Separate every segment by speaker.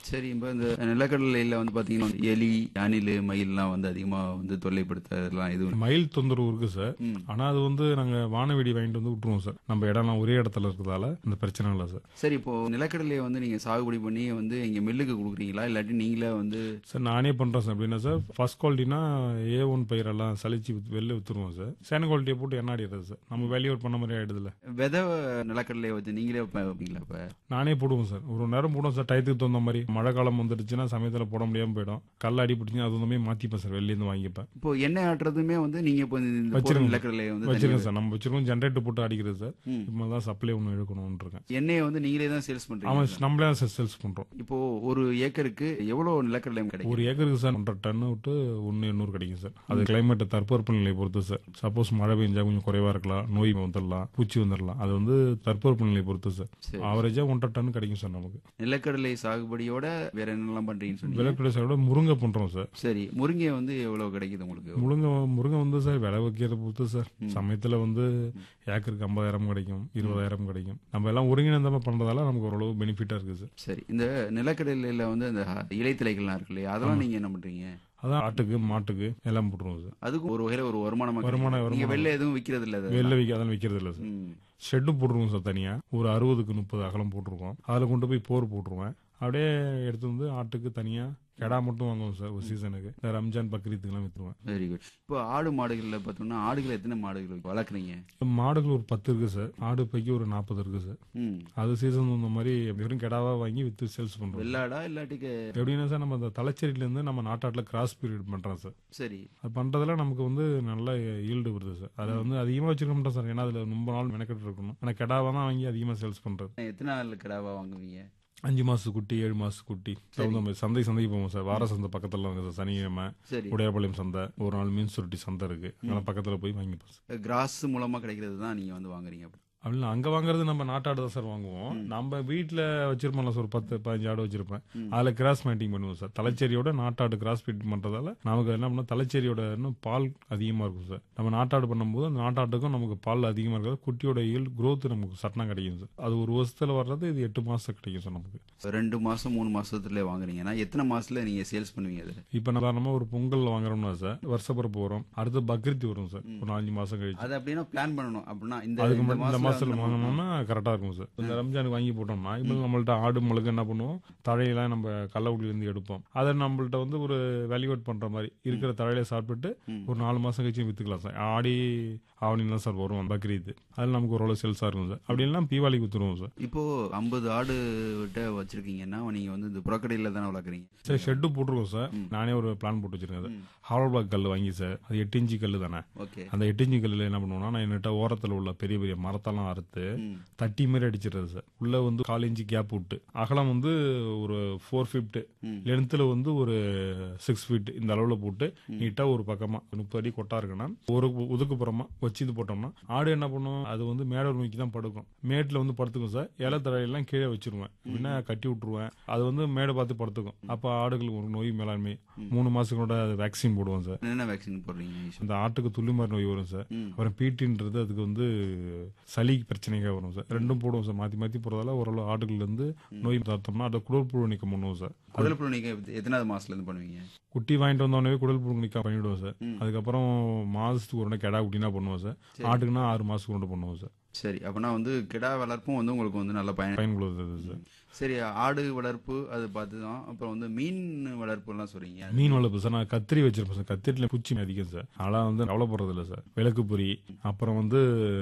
Speaker 1: சரி இப்போ இந்த நிலக்கடலையில வந்து பாத்தீங்கன்னா வந்து எலி அணில் மயில்லாம் வந்து அதிகமா வந்து தொல்லைப்படுத்துறதுலாம் எதுவும்
Speaker 2: மயில் தொந்தரவு இருக்கு சார்
Speaker 1: ம்.
Speaker 2: ஆனா அது வந்து நாங்க வானவெடி வாங்கிட்டு வந்து விட்டுருவோம் சார் நம்ம இடம்லாம் ஒரே இடத்துல இருக்கிறதால இந்த பிரச்சனை இல்லை சார்
Speaker 1: சரி இப்போ நிலக்கடலையை வந்து நீங்க சாகுபடி பண்ணி வந்து இங்க மில்லுக்கு கொடுக்குறீங்களா இல்லாட்டி நீங்களே வந்து
Speaker 2: சார் நானே பண்றேன் சார் எப்படின்னா சார் ஃபர்ஸ்ட் குவாலிட்டினா ஏ ஒன் பயிரெல்லாம் சலிச்சு வித்து- வெளில வித்துருவோம் சார் செகண்ட் குவாலிட்டியை போட்டு எண்ணாடிடுறது சார் நம்ம வேல்யூ அவுட் பண்ண மாதிரி ஆயிடுதுல
Speaker 1: விதை நிலக்கடலையை வச்சு நீங்களே வைப்ப- வைப்பீங்களா இப்ப
Speaker 2: நானே போடுவோம் சார் ஒரு நேரம் போடுவோம் சார் டயத்துக்கு தகுந்த மாதிரி மழை காலம் வந்துடுச்சுன்னா சமயத்தில் போட முடியாம போயிடும் கல் அடி பிடிச்சுன்னா அது வந்து மாத்திப்பேன் சார் வெளிலேருந்து வாங்கிப்பேன்
Speaker 1: இப்போ எண்ணெய் ஆட்டுறதுமே வந்து நீங்க இப்போ இந்த போடுற
Speaker 2: வச்சிருங்க.
Speaker 1: நிலக்கடலையை வந்து
Speaker 2: வச்சிருக்கேன்
Speaker 1: தனியா-
Speaker 2: சார் நம்ம வச்சிருக்கோம் ஜென்ரேட்டர் போட்டு அடிக்கிறது சார்
Speaker 1: ம்.
Speaker 2: இப்போ தான் சப்ளை ஒன்று இழுக்கணும்னு இருக்கேன்
Speaker 1: எண்ணெயை வந்து நீங்களே தான் சேல்ஸ்
Speaker 2: அவன்
Speaker 1: பண்றீங்க
Speaker 2: நம்மளே தான் சார் சேல்ஸ் பண்றோம்
Speaker 1: இப்போ ஒரு ஏக்கருக்கு எவ்வளவு நிலக்கடலை கிடைக்கும்
Speaker 2: ஒரு ஏக்கருக்கு சார் ஒன்றரை டன்னு விட்டு ஒன்று எண்ணூறு கிடைக்கும் சார் அது கிளைமேட் தட்பவெப்ப நிலையை பொறுத்து சார் சப்போஸ் மழை பெஞ்சா கொஞ்சம் குறைவா இருக்கலாம் நோய் வந்துடலாம் பூச்சி வந்துடலாம் அது வந்து தட்பவெப்ப நிலையை பொறுத்து சார்
Speaker 1: சரி.
Speaker 2: ஆவரேஜா ஒன்றரை டன் கிடைக்கும் சார் நமக்கு
Speaker 1: நிலக்கடலை சாகுபடியோட வேற என்னெல்லாம் பண்றீங்கன்னு சொன்னீங்க
Speaker 2: விளக்கடை சாரோட முருங்கை பண்றோம் சார்
Speaker 1: சரி முருங்கை வந்து எவ்வளவு கிடைக்குது உங்களுக்கு
Speaker 2: முருங்கை முருங்கை வந்து சார் விலை வைக்கிறத பொறுத்து சார் சமயத்துல வந்து ஏக்கருக்கு ஐம்பதாயிரம் கிடைக்கும் இருபதாயிரம் கிடைக்கும் நம்ம எல்லாம் ஒருங்கிணைந்தமா பண்றதால நமக்கு ஓரளவு பெனிஃபிட்டா இருக்கு சார்
Speaker 1: சரி இந்த நிலக்கடலையில வந்து அந்த இலைத்தலைகள்லாம் இருக்கு இல்லையா அதெல்லாம் நீங்க என்ன பண்றீங்க
Speaker 2: அதான் ஆட்டுக்கு மாட்டுக்கு எல்லாம் போட்டுருவோம் சார்
Speaker 1: அதுக்கு ஒரு வகையில ஒரு வருமானமா
Speaker 2: வருமானம்,
Speaker 1: கிடைக்கும். நீங்க
Speaker 2: வருமானம்.
Speaker 1: வெளில எதுவும் விக்கிறது இல்ல அது?
Speaker 2: வெளில வைக்க அதெல்லாம் வைக்கிறது இல்லை சார்
Speaker 1: ம்.
Speaker 2: ஷெட்டு போட்டுருவோம் சார் தனியா ஒரு அறுபதுக்கு முப்பது அகலம் போட்டிருக்கோம் அதில் கொண்டு போய் போர் போட்டுருவேன் அப்படியே எடுத்து வந்து ஆட்டுக்கு தனியா கெடா மட்டும் வாங்குவோம் சார் ஒரு சீசனுக்கு இந்த ரம்ஜான் பக்ரீத்துக்கெல்லாம் விற்றுருவேன்
Speaker 1: வெரி குட் இப்போ ஆடு மாடுகள்ல பார்த்தோம்னா ஆடுகள் எத்தனை மாடுகள் வளர்க்குறீங்க
Speaker 2: மாடுகள் ஒரு பத்து இருக்கு சார் ஆடு பைக்கு ஒரு நாற்பது இருக்கு சார்
Speaker 1: ம்
Speaker 2: அது சீசன் இந்த மாதிரி வெறும் கெடாவா வாங்கி வித்து சேல்ஸ் பண்றோம்
Speaker 1: வெள்ளாடா இல்லாட்டிக்கு
Speaker 2: எப்படின்னா சார் நம்ம அந்த தலைச்சேரியில இருந்து நம்ம நாட்டாட்டில் கிராஸ் பீரியட் பண்றோம் சார்
Speaker 1: சரி
Speaker 2: அது பண்றதுல நமக்கு வந்து நல்ல ஈல்டு வருது சார் அதை வந்து அதிகமா வச்சிருக்க மாட்டோம் சார் ஏன்னா அதுல ரொம்ப நாள் மெனக்கெட்டு இருக்கணும் ஆனா கெடாவா தான் வாங்கி அதிகமா சேல்ஸ் பண்றது
Speaker 1: எத்தனை நாள் கிடாவா வாங்குவீங்க
Speaker 2: அஞ்சு மாசத்து குட்டி ஏழு மாசத்து குட்டி தகுந்த மாதிரி சந்தை சந்தைக்கு போவோம் சார் வார சந்தை பக்கத்துல வாங்க சார் சனிக்கிழமை
Speaker 1: சரி
Speaker 2: உடையாபாளையம் சந்தை ஒரு நாள் மீன் சுருட்டி சந்தை இருக்கு அங்கெல்லாம் பக்கத்துல போய் வாங்கிப்போம் சார்
Speaker 1: கிராஸ் மூலமா கிடைக்கிறது தான் நீங்க வந்து வாங்குறீங்க அப்படி
Speaker 2: அப்படின்னா அங்க வாங்குறது நம்ம நாட்டாடு தான் சார் வாங்குவோம் நம்ம வீட்டுல வச்சிருப்போம்ல சார் ஒரு பத்து பதினஞ்சு ஆடு வச்சிருப்பேன் அதுல கிராஸ் மேட்டிங் பண்ணுவோம் சார் தலைச்சேரியோட நாட்டாடு கிராஸ் ஃபீட் பண்றதால நமக்கு என்ன பண்ணா தலைச்சேரியோட இன்னும் பால் அதிகமா இருக்கும் சார் நம்ம நாட்டாடு பண்ணும்போது அந்த நாட்டாட்டுக்கும் நமக்கு பால் அதிகமா இருக்காது குட்டியோட ஈல் growth நமக்கு சட்டனா கிடைக்கும் சார் அது ஒரு வருஷத்துல வர்றது இது எட்டு மாசம் கிடைக்கும் சார் நமக்கு
Speaker 1: ரெண்டு மாசம் மூணு மாசத்துல வாங்குறீங்கன்னா எத்தனை மாசத்துல நீங்க சேல்ஸ் பண்ணுவீங்க அது
Speaker 2: இப்ப சாதாரணமா ஒரு பொங்கல் வாங்குறோம்னா சார் வருஷப்பிறப்பு வரும் அடுத்து பக்ரீத் வரும் சார் ஒரு நாலஞ்சு மாசம் கழிச்சு
Speaker 1: அது அப்படின்னா பிளான் பண்ணணும் அப்படின்னா இந்த
Speaker 2: அதுக்கு
Speaker 1: இந்த
Speaker 2: மட்டும் இந்த
Speaker 1: மாசத்துல
Speaker 2: மாசத்துல வாங்கினோம்னா கரெக்டா இருக்கும் சார் இந்த ரம்ஜானுக்கு வாங்கி போட்டோம்னா இப்போ நம்மள்ட்ட ஆடு முழுக்க என்ன பண்ணுவோம் தழையெல்லாம் நம்ம கள்ளக்குடியில இருந்து எடுப்போம் அதை நம்மள்ட்ட வந்து ஒரு வேல்யூவேட் பண்ற மாதிரி இருக்கிற தழையில சாப்பிட்டுட்டு ஒரு நாலு மாசம் கழிச்சு வித்துக்கலாம் சார் ஆடி ஆவணி தான் சார் வரும் பக்ரீத் அதில் நமக்கு ஓரளவு சேல்ஸா இருக்கும் சார் அப்படி இல்லைன்னா தீபாவளிக்கு வித்துருவோம் சார்
Speaker 1: இப்போ ஐம்பது ஆடு விட்ட வச்சிருக்கீங்கன்னா நீங்க வந்து இந்த புறக்கடையில தானே வளர்க்குறீங்க
Speaker 2: சார் ஷெட்டு போட்டுருவோம் சார் நானே ஒரு பிளான் போட்டு வச்சிருக்கேன் சார் ஹாலோ பிளாக் கல் வாங்கி சார் அது எட்டு இன்ச்சு கல் தானே
Speaker 1: ஓகே
Speaker 2: அந்த எட்டு இன்ச்சு கல்லில் என்ன பண்ணுவோம்னா நான் என்கிட்ட ஓரத்தில் உள்ள பெரிய பெரிய மரத்தெல்லாம் அறுத்து
Speaker 1: ம்.
Speaker 2: தட்டி மாதிரி அடிச்சிடுறது சார் உள்ள வந்து கால் இன்ச்சு கேப் விட்டு அகலம் வந்து ஒரு ஃபோர் ஃபிஃப்ட்
Speaker 1: ம்.
Speaker 2: லென்த்தில் வந்து ஒரு சிக்ஸ் ஃபீட் இந்த அளவில் போட்டு நீட்டாக ஒரு பக்கமா முப்பது அடி கொட்டா இருக்குன்னா ஒரு ஒதுக்குப்புறமா வச்சு இது போட்டோம்னா ஆடு என்ன பண்ணும் அது வந்து மேடை நோக்கி தான் படுக்கும் மேட்டில் வந்து படுத்துக்கும் சார் இலை தழையெல்லாம் கீழே வச்சிருவேன் அப்படின்னா கட்டி விட்டுருவேன் அது வந்து மேடை பார்த்து படுத்துக்கும் அப்போ ஆடுகளுக்கு ஒரு நோய் மேலாண்மை மூணு மாசங்களோட வேக்சின் போடுவோம் சார்
Speaker 1: என்னென்ன வேக்சின் போடுறீங்க
Speaker 2: அந்த ஆட்டுக்கு துள்ளிமாரி நோய் வரும் சார்
Speaker 1: ம்.
Speaker 2: அப்புறம் பீட்டின்றது அதுக்கு வந்து சளி பிரச்சனைக்காக வரும் சார் ரெண்டும் போடுவோம் சார் மாத்தி மாத்தி போறதால ஓரளவு ஆடுகள்ல இருந்து நோய் தடுத்தோம்னா அதை குடல் புழு நீக்கம் பண்ணுவோம் சார்
Speaker 1: குடல் புழு நீங்க எத்தனாவது மாசத்துல இருந்து பண்ணுவீங்க
Speaker 2: குட்டி வாங்கிட்டு வந்தோடனே குடல் புழு நீக்கம் பண்ணிவிடுவோம் சார் அதுக்கப்புறம் மாசத்துக்கு ஒரு கெடா குட்டினா பண்ணுவோம் சார் ஆட்டுக்குன்னா ஆறு மாசத்துக்கு ஒன்று பண்ணுவோம் சார்
Speaker 1: சரி அப்பனா வந்து கிடா வளர்ப்பும் வந்து உங்களுக்கு வந்து நல்ல பயன்
Speaker 2: பயன்படுது சார்
Speaker 1: சரி ஆடு வளர்ப்பு அது பார்த்து தான் அப்புறம் வந்து மீன் வளர்ப்பு எல்லாம் சொல்றீங்க
Speaker 2: மீன் வளர்ப்பு சார் நான் கத்திரி வச்சிருப்பேன் சார் கத்திரில பூச்சி அதிகம் சார் அதெல்லாம் வந்து கவலைப்படுறது இல்லை சார் விளக்கு பொறி அப்புறம் வந்து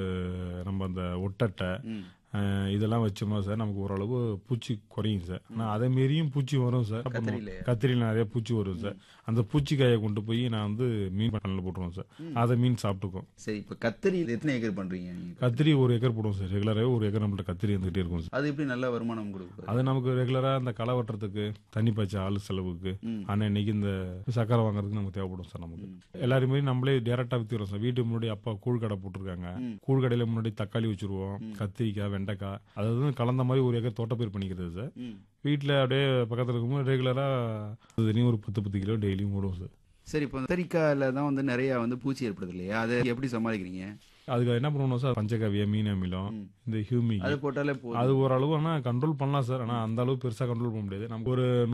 Speaker 2: நம்ம அந்த ஒட்டட்டை
Speaker 1: ம்.
Speaker 2: அஹ், இதெல்லாம் வச்சோம்னா சார் நமக்கு ஓரளவு பூச்சி குறையும் சார் ஆனால் அதை மீறியும் பூச்சி வரும் சார் அப்ப நம்ம-
Speaker 1: கத்திரிலையா?
Speaker 2: கத்திரில நிறைய பூச்சி வரும் சார் அந்த பூச்சிக்காயை கொண்டு போய் நான் வந்து மீன் பண்ணல போட்டுருவோம் சார் அதை மீன் சாப்பிட்டுக்கும்
Speaker 1: சரி இப்ப கத்தரி எத்தனை ஏக்கர் பண்றீங்க நீங்க
Speaker 2: கத்திரி ஒரு ஏக்கர் போடுவோம் சார் ரெகுலராகவே ஒரு ஏக்கர் நம்மள்ட்ட கத்திரி இருந்துகிட்டே இருக்கும் சார்
Speaker 1: அது எப்படி நல்ல வருமானம் கொடுக்குது
Speaker 2: அது நமக்கு ரெகுலரா இந்த களை வெட்டுறதுக்கு தண்ணி பாய்ச்ச ஆள் செலவுக்கு
Speaker 1: ம்.
Speaker 2: ஆனால் இன்னைக்கு இந்த சக்கரை வாங்குறதுக்கு நமக்கு தேவைப்படும் சார் நமக்கு எல்லாருமே நம்மளே டேரக்டா வித்துறோம் சார் வீட்டுக்கு முன்னாடி அப்பா கூழ் கடை போட்டிருக்காங்க கூழ் கடையில முன்னாடி தக்காளி வச்சிருவோம் கத்திரிக்காய் வெண்டைக்காய் அதாவது கலந்த மாதிரி ஒரு ஏக்கர் தோட்டப்பயிர் பண்ணிக்கிறது சார்
Speaker 1: ம்.
Speaker 2: வீட்டில் அப்படியே பக்கத்தில் இருக்கும்போது ரெகுலராக தனியும் ஒரு பத்து பத்து கிலோ டெய்லியும் போடுவோம் சார்
Speaker 1: சரி இப்போ கத்திரிக்காயில தான் வந்து நிறைய வந்து பூச்சி ஏற்படுது இல்லையா அதை எப்படி சமாளிக்கிறீங்க
Speaker 2: அதுக்கு என்ன பண்ணுவோம் சார் பஞ்சகவியம் மீன் அமிலம் இந்த ஹியூமிக்
Speaker 1: அது போட்டாலே போதும்
Speaker 2: அது ஓரளவு ஆனால் கண்ட்ரோல் பண்ணலாம் சார் ஆனால் அந்த அளவு பெருசாக கண்ட்ரோல் பண்ண முடியாது நமக்கு ஒரு